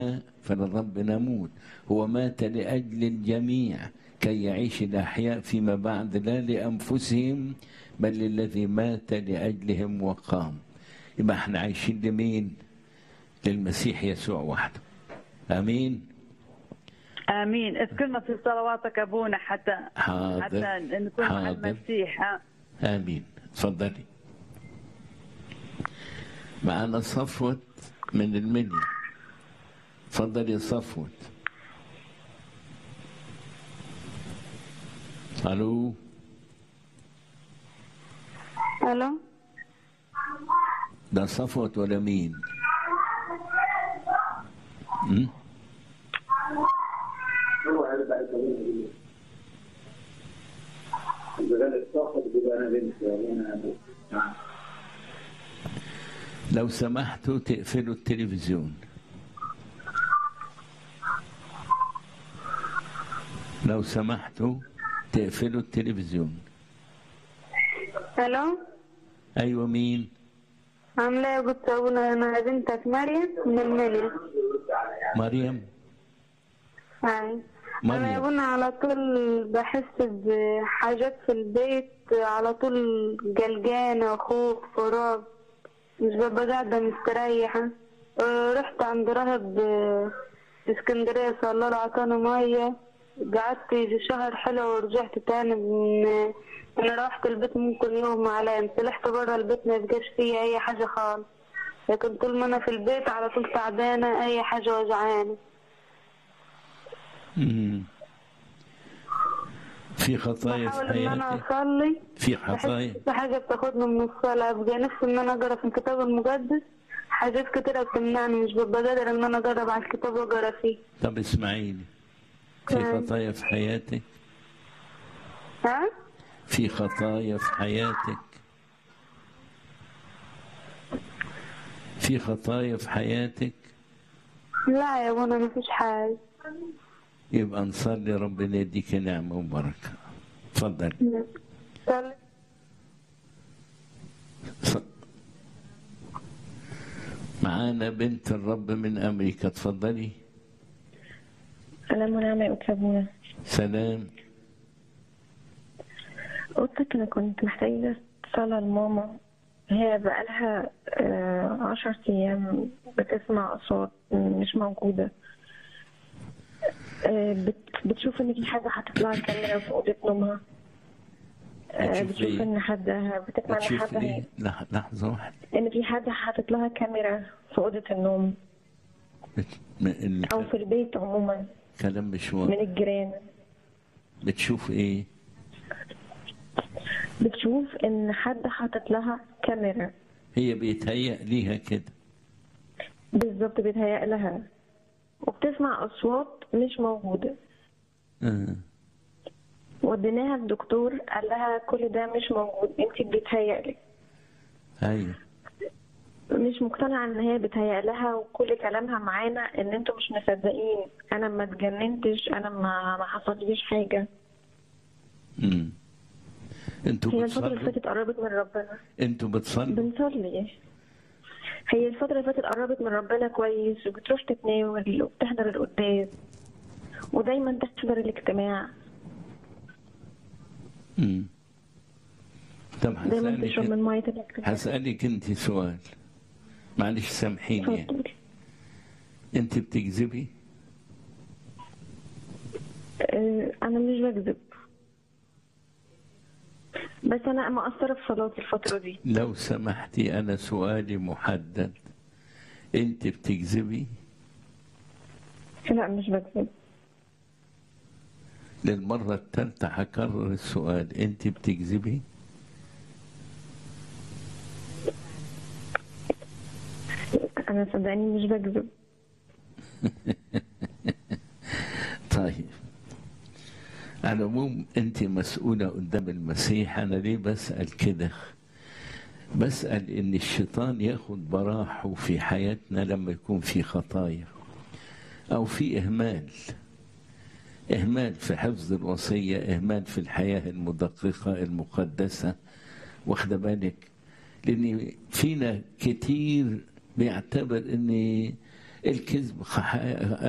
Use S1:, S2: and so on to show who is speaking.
S1: فللرب نموت هو مات لأجل الجميع كي يعيش الأحياء فيما بعد لا لأنفسهم بل للذي مات لأجلهم وقام يبقى احنا عايشين لمين للمسيح يسوع وحده أمين
S2: امين اذكرنا في صلواتك ابونا حتى
S1: حاضر
S2: حتى نكون مع
S1: حاضر.
S2: المسيح ها؟
S1: آمين تفضلي معنا صفوت من المنيا تفضلي يا صفوت الو
S3: الو
S1: ده صفوت ولا مين م? لو سمحتوا تقفلوا التلفزيون لو سمحتوا تقفلوا التلفزيون
S3: الو
S1: ايوه مين
S3: عامله ايه يا قلت ابونا انا بنتك مريم من المنيا
S1: مريم
S3: هاي انا يا
S1: مريم
S3: ابونا على طول بحس بحاجات في البيت على طول قلقانه خوف فراغ مش ببقى قاعده مستريحه آه، رحت عند راهب آه، في اسكندريه صلى الله عطاني ميه قعدت يجي شهر حلو ورجعت تاني من انا روحت البيت ممكن يوم عليا طلعت بره البيت ما يبقاش فيا اي حاجه خالص لكن طول ما انا في البيت على طول تعبانه اي حاجه وجعاني
S1: مم. في خطايا في
S3: بحاول ان انا
S1: حياتك
S3: اصلي
S1: في
S3: بحس
S1: خطايا
S3: في حاجه بتاخدني من الصلاه ابقى نفسي ان انا اقرا في الكتاب المقدس حاجات كتيرة بتمنعني مش ببقى قادر ان انا اجرب على الكتاب واقرا فيه
S1: طب اسمعيني في
S3: تمام.
S1: خطايا في حياتك
S3: ها
S1: في خطايا في حياتك في خطايا في حياتك
S3: لا يا بونا مفيش حاجه
S1: يبقى نصلي ربنا يديك نعمة وبركة تفضل
S3: صلي.
S1: ص- معانا بنت الرب من أمريكا تفضلي
S4: سلام ونعمة يا أستاذ منى
S1: سلام
S4: قلت أنا كنت محتاجة صلاة لماما هي بقالها آه، عشر أيام بتسمع أصوات مش موجودة آه، بت- بتشوف إن في حاجة هتطلع كاميرا في أوضة نومها آه،
S1: بتشوف
S4: بتشوف
S1: إيه؟
S4: إن حد بتسمع إن
S1: بتشوف
S4: حد
S1: ايه لح- لحظة واحدة
S4: إن في حد حاطط لها كاميرا في أوضة النوم
S1: بت- م-
S4: أو في البيت عموما
S1: الكلام مش
S4: من
S1: واضح
S4: الجيران
S1: بتشوف ايه
S4: بتشوف إن حد حاطط لها كاميرا
S1: هي بيتهيأ ليها كده
S4: بالظبط بيتهيأ لها وبتسمع أصوات مش موجودة
S1: آه.
S4: وديناها الدكتور قال لها كل ده مش موجود انت بيتهيألك
S1: ايوه
S4: مش مقتنعة ان هي بيتهيأ لها وكل كلامها معانا ان انتوا مش مصدقين انا ما اتجننتش انا ما ما حصليش حاجة
S1: امم انتوا
S4: هي الفترة اللي
S1: بتصلوا
S4: فاتت قربت من ربنا
S1: انتوا بتصلوا
S4: بنصلي هي الفترة اللي فاتت قربت من ربنا كويس وبتروح تتناول وبتحضر القداس ودايما تحضر الاجتماع
S1: امم طب
S4: دايما تشرب
S1: هسألك
S4: من مية الاجتماع
S1: هسألك انت سؤال معلش سامحيني يعني.
S4: اتفضل.
S1: انت بتكذبي
S4: آه، انا مش بكذب بس انا مقصره في صلاتي الفتره دي
S1: لو سمحتي انا سؤالي محدد انت بتكذبي
S4: لا مش بكذب
S1: للمرة الثالثة هكرر السؤال انت بتكذبي
S4: انا صدقني مش بكذب
S1: طيب على العموم انت مسؤولة قدام المسيح انا ليه بسأل كده بسأل ان الشيطان ياخد براحه في حياتنا لما يكون في خطايا او في اهمال اهمال في حفظ الوصية اهمال في الحياة المدققة المقدسة واخده بالك لان فينا كتير بيعتبر ان الكذب خ-